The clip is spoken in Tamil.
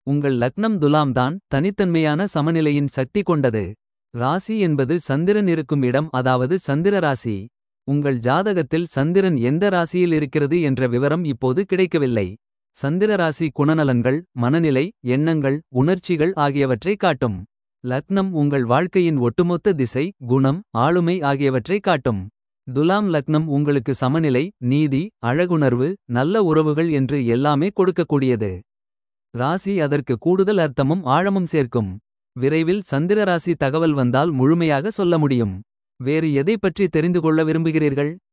உங்கள் லக்னம் துலாம் தான் தனித்தன்மையான சமநிலையின் சக்தி கொண்டது. ராசி என்பது சந்திரன் இருக்கும் இடம் அதாவது சந்திர ராசி. உங்கள் ஜாதகத்தில் சந்திரன் எந்த ராசியில் இருக்கிறது என்ற விவரம் இப்போது கிடைக்கவில்லை. சந்திர ராசி குணநலன்கள் மனநிலை எண்ணங்கள் உணர்ச்சிகள் ஆகியவற்றை காட்டும். லக்னம் உங்கள் வாழ்க்கையின் ஒட்டுமொத்த திசை குணம் ஆளுமை ஆகியவற்றை காட்டும். துலாம் லக்னம் உங்களுக்கு சமநிலை நீதி அழகுணர்வு நல்ல உறவுகள் என்று எல்லாமே கொடுக்கக்கூடியது. ராசி அதற்கு கூடுதல் அர்த்தமும் ஆழமும் சேர்க்கும். விரைவில் சந்திர ராசி தகவல் வந்தால் முழுமையாக சொல்ல முடியும். வேறு எதை பற்றி தெரிந்து கொள்ள விரும்புகிறீர்கள்.